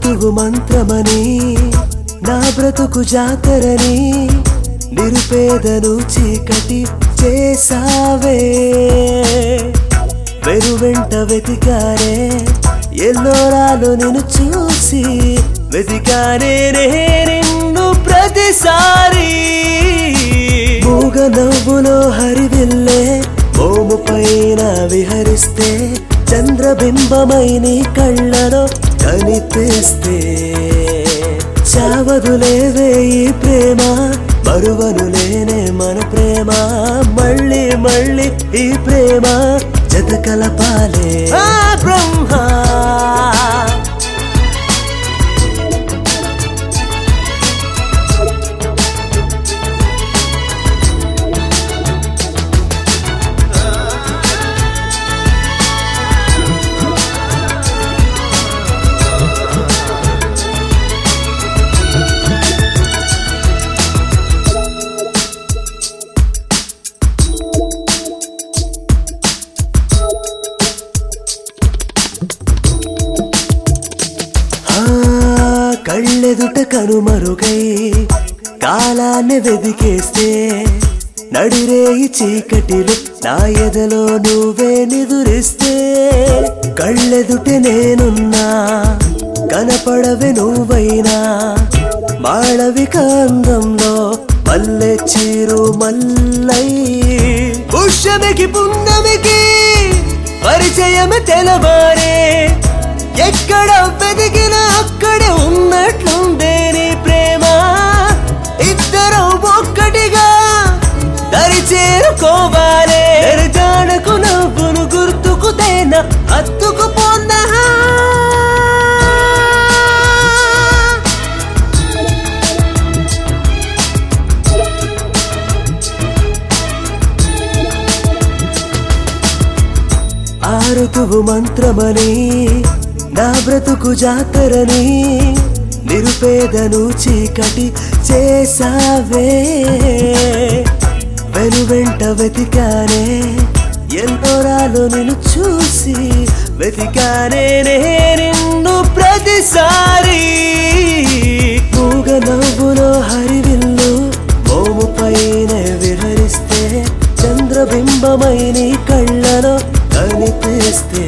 ఋతువు మంత్రమని నా బ్రతుకు జాతరని నిరుపేదను చీకటి చేసావే వెను వెంట వెతికానే ఎల్లోరాలు నిన్ను చూసి వెతికానే నే నిన్ను ప్రతిసారి మూగ నవ్వులో హరివిల్లే మోము పైన విహరిస్తే చంద్రబింబమై నీ కళ్ళలో కనిపిస్తే చావదులేవే ఈ ప్రేమ మరువను లేనే మన ప్రేమ మళ్ళీ మళ్ళీ ఈ ప్రేమ జత కలపాలే ఆ బ్రహ్మ ఆ కళ్ళెదుట కనుమరుగై కాలాన్ని వెదికేస్తే నడిరేయి చీకటిలో నా ఎదలో నువ్వే నిదురిస్తే కళ్ళెదుట నేనున్నా కనపడవే నువ్వైనా మాళవిక అందంలో మల్లె చీరు మల్లై పుష్యమికి పున్నమికి పరిచయం తెలవారే ఎక్కడ వెతికినా అక్కడే ఉన్నట్లుందే నీ ప్రేమ ఇద్దరు ఒక్కటిగా దరి చేరుకోవాలే జాడకు నవ్వును గుర్తుకు తేన అత్తుకు పోన్నా ఆ ఋతువు మంత్రమని నా బ్రతుకు జాతరని నిరుపేదను చీకటి చేసావే వెను వెంట వెతికానే ఎల్లోరాలు నిన్ను చూసి వెతికానే నే నిన్ను ప్రతిసారి మూగ నవ్వులో హరివిల్లు మోము పైన విహరిస్తే చంద్రబింబమై నీ కళ్ళలో కనిపిస్తే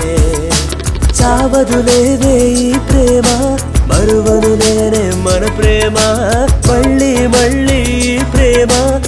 చావదులేవే ఈ ప్రేమ మరువను నేనే మన ప్రేమ మళ్ళీ మళ్ళీ ఈ ప్రేమ